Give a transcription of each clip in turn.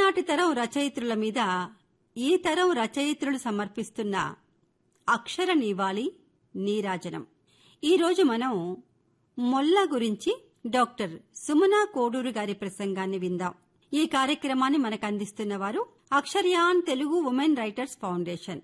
ఈనాటి తరం రచయిత్రుల మీద ఈ తరం రచయిత్రులు సమర్పిస్తున్న అక్షర నివాళి నీరాజనం ఈరోజు మనం మొల్ల గురించి డాక్టర్ సుమనా కోడూరు గారి ప్రసంగాన్ని విందాం ఈ కార్యక్రమాన్ని మనకు అందిస్తున్న వారు Aksharyan Telugu women writers foundation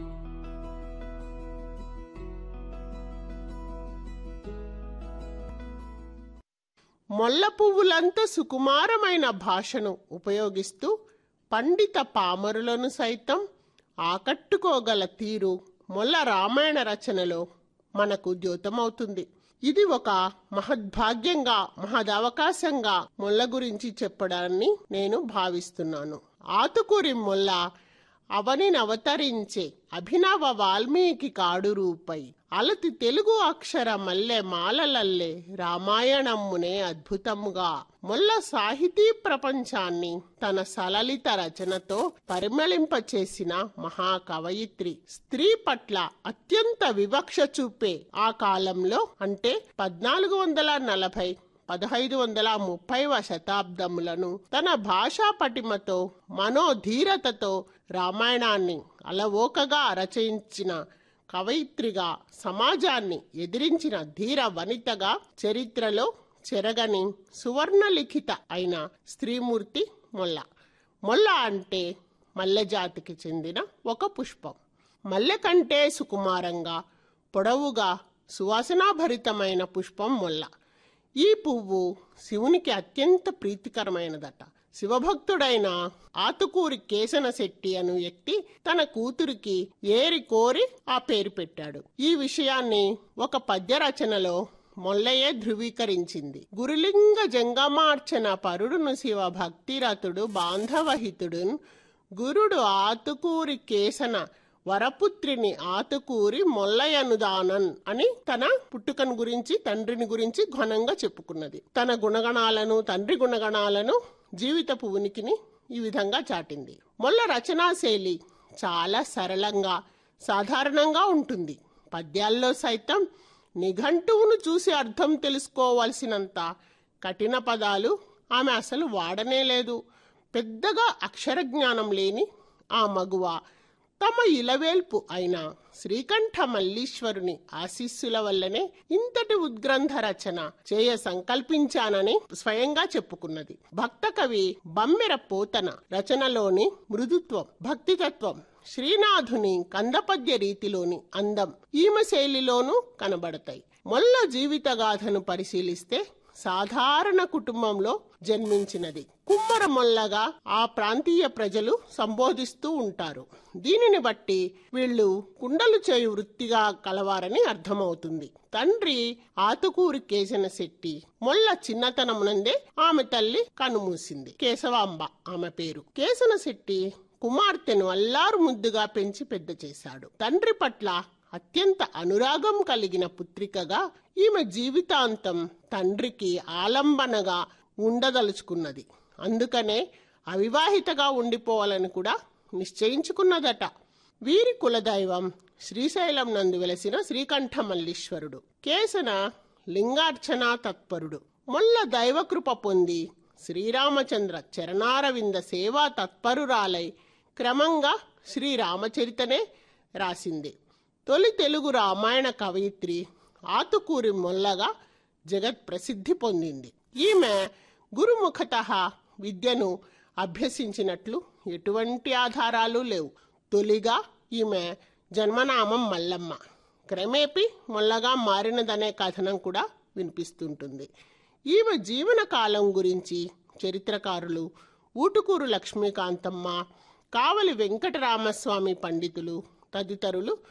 మొల్ల పువ్వులంత సుకుమారమైన భాషను ఉపయోగిస్తూ పండిత పామరులను సైతం ఆకట్టుకోగల తీరు మొల్ల రామాయణ రచనలో మనకు ద్యోతమవుతుంది ఇది ఒక మహద్భాగ్యంగా మహదవకాశంగా మొల్ల గురించి చెప్పడాన్ని నేను భావిస్తున్నాను ఆతుకూరి మొల్ల అవనినవతరించే అభినవ వాల్మీకి కాడు రూపై అలతి తెలుగు అక్షర మల్లె మాలలల్లే రామాయణమ్మునే అద్భుతముగా మొల్ల సాహితీ ప్రపంచాన్ని తన సలలిత రచనతో పరిమళింపచేసిన మహాకవయిత్రి స్త్రీ పట్ల అత్యంత వివక్ష చూపే ఆ కాలంలో అంటే పద్నాలుగు వందల నలభై పదహైదు వందల ముప్పైవ శతాబ్దములను తన భాషా పటిమతో మనోధీరతతో రామాయణాన్ని అలవోకగా రచయించిన కవయిత్రిగా సమాజాన్ని ఎదిరించిన ధీర వనితగా చరిత్రలో చెరగని సువర్ణలిఖిత అయిన స్త్రీమూర్తి మొల్ల మొల్ల అంటే మల్లె జాతికి చెందిన ఒక పుష్పం మల్లె కంటే సుకుమారంగా పొడవుగా సువాసనాభరితమైన పుష్పం మొల్ల ఈ పువ్వు శివునికి అత్యంత ప్రీతికరమైనదట శివభక్తుడైన ఆతుకూరి కేసన శెట్టి అను వ్యక్తి తన కూతురికి ఏరి కోరి ఆ పేరు పెట్టాడు ఈ విషయాన్ని ఒక పద్య రచనలో మొల్లయే ధృవీకరించింది గురులింగ జంగమార్చన పరుడును శివ భక్తిరతుడు బాంధవహితుడు గురుడు ఆతుకూరి కేసన వరపుత్రిని ఆతుకూరి మొల్లయనుదానన్ అని తన పుట్టుకను గురించి తండ్రిని గురించి ఘనంగా చెప్పుకున్నది తన గుణగణాలను తండ్రి గుణగణాలను జీవితపు ఉనికిని ఈ విధంగా చాటింది మొల్ల రచనా శైలి చాలా సరళంగా సాధారణంగా ఉంటుంది పద్యాల్లో సైతం నిఘంటువును చూసి అర్థం తెలుసుకోవాల్సినంత కఠిన పదాలు ఆమె అసలు వాడనే లేదు పెద్దగా అక్షర జ్ఞానం లేని ఆ మగువ తమ ఇలవేల్పు అయిన శ్రీకంఠ మల్లీశ్వరుని ఆశీస్సుల వల్లనే ఇంతటి ఉద్గ్రంథ రచన చేయ సంకల్పించానని స్వయంగా చెప్పుకున్నది భక్త కవి బమ్మెర పోతన రచనలోని మృదుత్వం భక్తితత్వం శ్రీనాథుని కందపద్య రీతిలోని అందం ఈమె శైలిలోనూ కనబడతాయి మొల్ల జీవితగాథను పరిశీలిస్తే సాధారణ కుటుంబంలో జన్మించినది కుమ్మర మొల్లగా ఆ ప్రాంతీయ ప్రజలు సంబోధిస్తూ ఉంటారు దీనిని బట్టి వీళ్ళు కుండలు చేయు వృత్తిగా కలవారని అర్థమవుతుంది తండ్రి ఆతుకూరి కేసన శెట్టి మొల్ల చిన్నతనమునందే ఆమె తల్లి కనుమూసింది కేశవాంబ ఆమె పేరు కేసన శెట్టి కుమార్తెను అల్లారు ముద్దుగా పెంచి పెద్ద చేశాడు తండ్రి పట్ల అత్యంత అనురాగం కలిగిన పుత్రికగా ఈమె జీవితాంతం తండ్రికి ఆలంబనగా ఉండదలుచుకున్నది అందుకనే అవివాహితగా ఉండిపోవాలని కూడా నిశ్చయించుకున్నదట వీరి కులదైవం శ్రీశైలం నందు వెలసిన శ్రీకంఠ మల్లీశ్వరుడు కేసన లింగార్చన తత్పరుడు మొల్ల దైవకృప పొంది శ్రీరామచంద్ర చరణారవింద సేవా తత్పరురాలై క్రమంగా శ్రీరామచరితనే రాసింది తొలి తెలుగు రామాయణ కవయిత్రి ఆతుకూరి మొల్లగా జగత్ ప్రసిద్ధి పొందింది ఈమె గురుముఖత విద్యను అభ్యసించినట్లు ఎటువంటి ఆధారాలు లేవు తొలిగా ఈమె జన్మనామం మల్లమ్మ క్రమేపి మొల్లగా మారినదనే కథనం కూడా వినిపిస్తుంటుంది ఈమె జీవన కాలం గురించి చరిత్రకారులు ఊటుకూరు లక్ష్మీకాంతమ్మ కావలి వెంకటరామస్వామి పండితులు తదితరులు